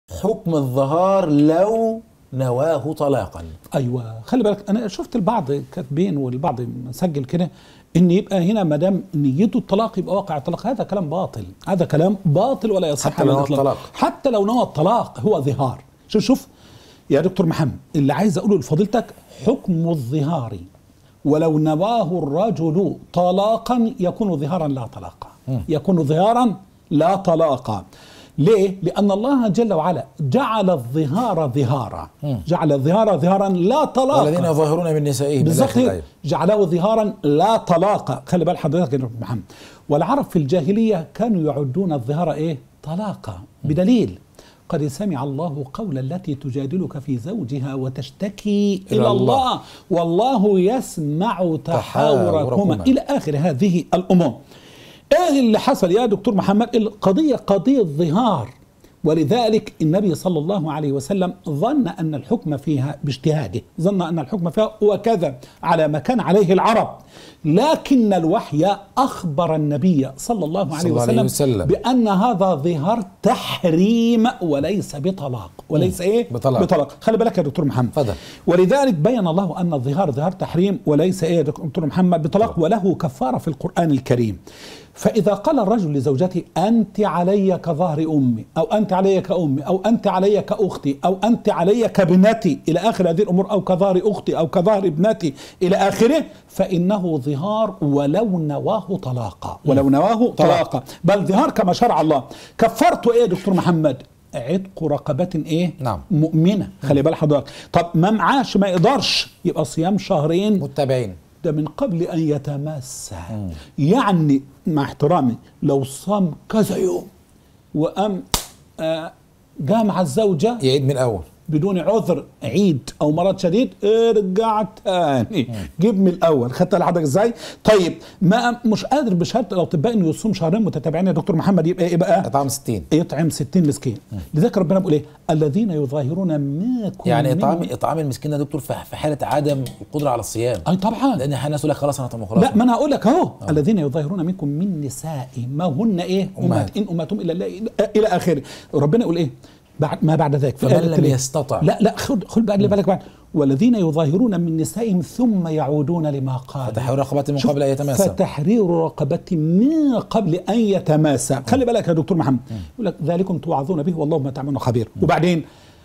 حكم الظهار لو نواه طلاقا ايوه خلي بالك انا شفت البعض كاتبين والبعض مسجل كده ان يبقى هنا ما دام نيته الطلاق يبقى واقع الطلاق هذا كلام باطل هذا كلام باطل ولا يصح حتى لو على نوى الإطلاق. الطلاق. حتى لو نوى الطلاق هو ظهار شوف شوف يا دكتور محمد اللي عايز اقوله لفضيلتك حكم الظهار ولو نواه الرجل طلاقا يكون ظهارا لا طلاقا يكون ظهارا لا طلاقا ليه؟ لأن الله جل وعلا جعل الظهار ظهارا جعل الظهار ظهارا لا طلاقا والذين يظاهرون من نسائهم بالظبط إلى آخر كده. الآية. جعله ظهارا لا طلاق خلي بال حضرتك يا دكتور محمد والعرب في الجاهليه كانوا يعدون الظهار ايه طلاقا بدليل قد سمع الله قول التي تجادلك في زوجها وتشتكي إلى الى الله. الله والله يسمع تحاوركما تحاوركما. الى اخر هذه الامور ايه اللي حصل يا دكتور محمد القضيه قضيه ظهار ولذلك النبي صلى الله عليه وسلم ظن ان الحكم فيها باجتهاده ظن ان الحكم فيها وكذا على ما كان عليه العرب لكن الوحي اخبر النبي صلى الله عليه صلى الله عليه وسلم, وسلم. بان هذا ظهار تحريم وليس بطلاق وليس ايه بطلاق. بطلاق خلي بالك يا دكتور محمد اتفضل. ولذلك بين الله ان الظهار ظهار تحريم وليس ايه يا دكتور محمد بطلاق وله كفاره في القران الكريم فاذا قال الرجل لزوجته انت علي كظهر امي او انت علي كامي او انت علي كاختي او انت علي كابنتي الى اخر هذه الامور او كظهر اختي او كظهر ابنتي الى اخره فانه ظهار ولو نواه طلاقا ولو نواه طلاقا بل ظهار كما شرع الله كفرته ايه يا دكتور محمد عتق رقبة ايه؟ نعم. مؤمنة خلي بال حضرتك طب ما معاش ما يقدرش يبقى صيام شهرين متابعين ده من قبل ان يتمسى يعني مع احترامي لو صام كذا يوم وقام آه، جامع الزوجة يعيد من الأول بدون عذر عيد او مرض شديد ارجع تاني جيب من الاول خدت لحضرتك ازاي طيب ما مش قادر بشهاده الاطباء انه يصوم شهرين متتابعين يا دكتور محمد يبقى ايه بقى إطعام 60 يطعم 60 مسكين لذلك ربنا بيقول ايه الذين يظاهرون منكم يعني من- إطعام إطعام المسكين يا دكتور في في حالة عدم القدرة على الصيام اي طبعا لأن الناس يقول لك خلاص أنا طعم خلاص لا ما انا هقول لك اهو الذين يظاهرون منكم من نسائهم ما هن ايه أمهات. امهات ان امهاتهم الا الله الى اخره ربنا يقول ايه بعد ما بعد ذلك في فمن الآية لم التالية. يستطع. لا لا خد خد بقى اللي بالك بعد والذين يظاهرون من نسائهم ثم يعودون لما قالوا فتحرير رقبة من شوف، قبل أن يتماسى فتحرير رقبة من قبل أن يتماسى خلي بالك يا دكتور محمد يقول لك ذلكم توعظون به والله ما تعملون خبير وبعدين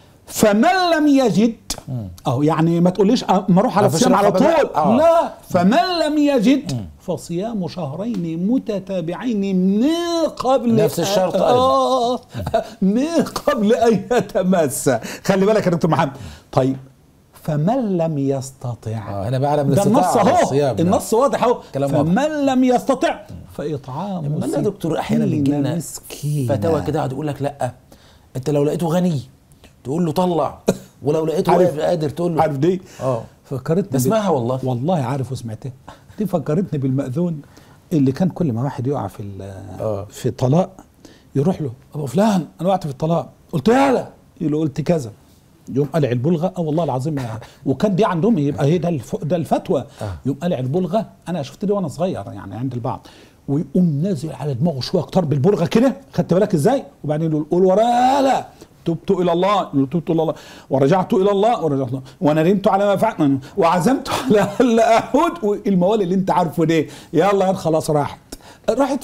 فمن لم يجد أو يعني ما تقوليش أه، ما اروح على ما فيش الصيام على رقبة طول بقى. آه. لا فمن لم يجد فصيام شهرين متتابعين من قبل نفس الشرط آه من قبل أن يتماسى خلي بالك يا دكتور محمد طيب فمن لم يستطع آه هنا بقى على من ده النص الاستطاعة على اهو الصيام نعم. النص واضح اهو كلام واضح. فمن لم يستطع فاطعام أما يا دكتور أحيانا ستين بيجي لنا مسكين فتاوى كده قاعد يقول لك لا أنت لو لقيته غني تقول له طلع ولو لقيته عارف- واقف قادر تقول له عارف دي اه فكرتني بسمعها والله. والله عارف وسمعتها دي فكرتني بالمأذون اللي كان كل ما واحد يقع في ال- آه. في الطلاق يروح له ابو فلان انا وقعت في الطلاق قلت يالا يقول له قلت كذا يقوم قلع البلغه اه والله العظيم يعني وكان دي عندهم يبقى هي ده الف... ده الفتوى آه. يقوم قلع البلغه انا شفت دي وانا صغير يعني عند البعض ويقوم نازل على دماغه شويه اكتر بالبلغه كده خدت بالك ازاي وبعدين يقول قول ورالا تبت الى الله يقول تبت الى الله ورجعت الى الله ورجعت الله وندمت على ما فعلت وعزمت على الا اعود والموال اللي انت عارفه ده يلا خلاص راحت راحت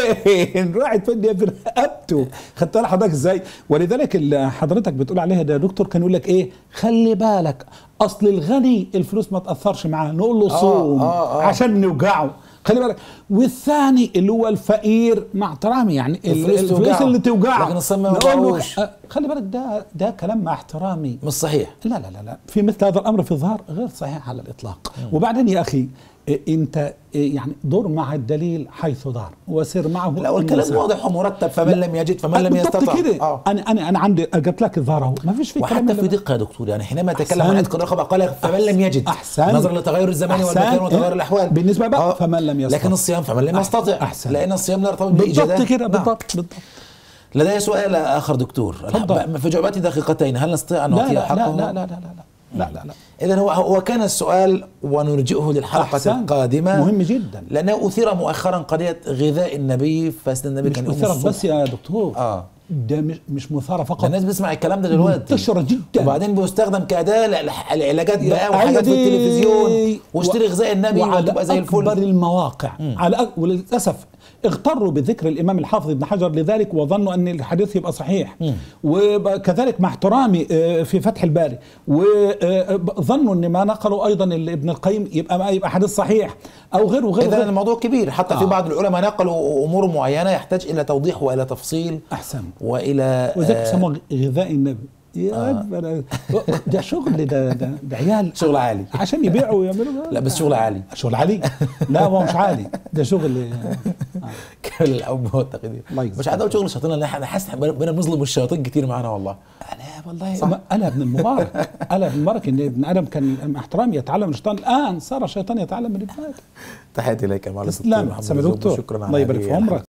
فين؟ راحت فين دي في رقبته؟ خدت بالك حضرتك ازاي؟ ولذلك اللي حضرتك بتقول عليها ده يا دكتور كان يقول لك ايه؟ خلي بالك اصل الغني الفلوس ما تاثرش معاه نقول له آه، صوم آه، آه. عشان نوجعه خلي بالك والثاني اللي هو الفقير مع احترامي يعني ال- الفلوس الفلوس توجعه. اللي توجعه لكن الصيام ما نقول له يوجعوش. آه، خلي بالك ده ده كلام مع احترامي مش صحيح لا لا لا لا في مثل هذا الامر في الظهر غير صحيح على الاطلاق وبعدين يا اخي إيه، انت إيه، يعني دور مع الدليل حيث دار وسر معه لا والكلام النصر. واضح ومرتب فمن لم يجد فمن لم بالضبط يستطع كده آه. انا انا انا عندي جبت لك الظهر اهو ما فيش في كلام وحتى في إلا- دقه يا دكتور يعني حينما تكلم عن أحسنت. عتق الرقبه قال فمن لم يجد أحسنت. نظرا لتغير الزمان أحسنت. والمكان وتغير الاحوال بالنسبة بقى فمن لم يستطع. لكن الصيام فمن لم أحسن. يستطع أحسن. لان الصيام لا يرتبط بالضبط باجابات كده نعم. بالضبط بالضبط لدي سؤال اخر دكتور تفضل. في جعبتي دقيقتين هل نستطيع ان لا نعطيه لا حقه لا لا لا لا لا لا لا لا اذا هو هو كان السؤال ونرجئه للحلقه أحسنت. القادمه مهم جدا لانه اثير مؤخرا قضيه غذاء النبي فسيدنا النبي مش كان يقوم أثرت الصبح. بس يا دكتور آه. ده مش مش مثاره ده فقط الناس بتسمع الكلام ده دلوقتي منتشره جدا وبعدين بيستخدم كأداة للح- العلاجات بقى يا وحاجات في عيدي. التلفزيون واشتري و- غذاء النبي وعلى وتبقى زي أكبر الفل المواقع على أك... وللاسف اغتروا بذكر الامام الحافظ ابن حجر لذلك وظنوا ان الحديث يبقى صحيح وكذلك مع احترامي آه، في فتح الباري وظنوا ان ما نقلوا ايضا ابن القيم يبقى ما يبقى حديث صحيح او غيره وغيره اذا وغيره. الموضوع كبير حتى في آه. بعض العلماء نقلوا امور معينه يحتاج الى توضيح والى تفصيل احسن والى وذلك آه، يسموه غذاء النبي يا أكبر. ده شغل ده ده, ده عيال شغل عالي عشان يبيعوا ويعملوا لا بس شغل عالي شغل عالي لا هو مش عالي ده شغل كامل الحب والتقدير الله يجزيك مش عايز اقول شغل الشياطين لان احنا حاسس إن بقينا بنظلم الشياطين كتير معانا والله انا والله صح. ما- قالها ابن المبارك قالها ابن المبارك ان ابن ادم كان مع احترامي يتعلم من الشيطان الان صار الشيطان يتعلم من ابن ادم تحياتي اليك يا معلم تسلم محمد سامي الزوب، دكتور وشكرا الله على يبارك هذه في عمرك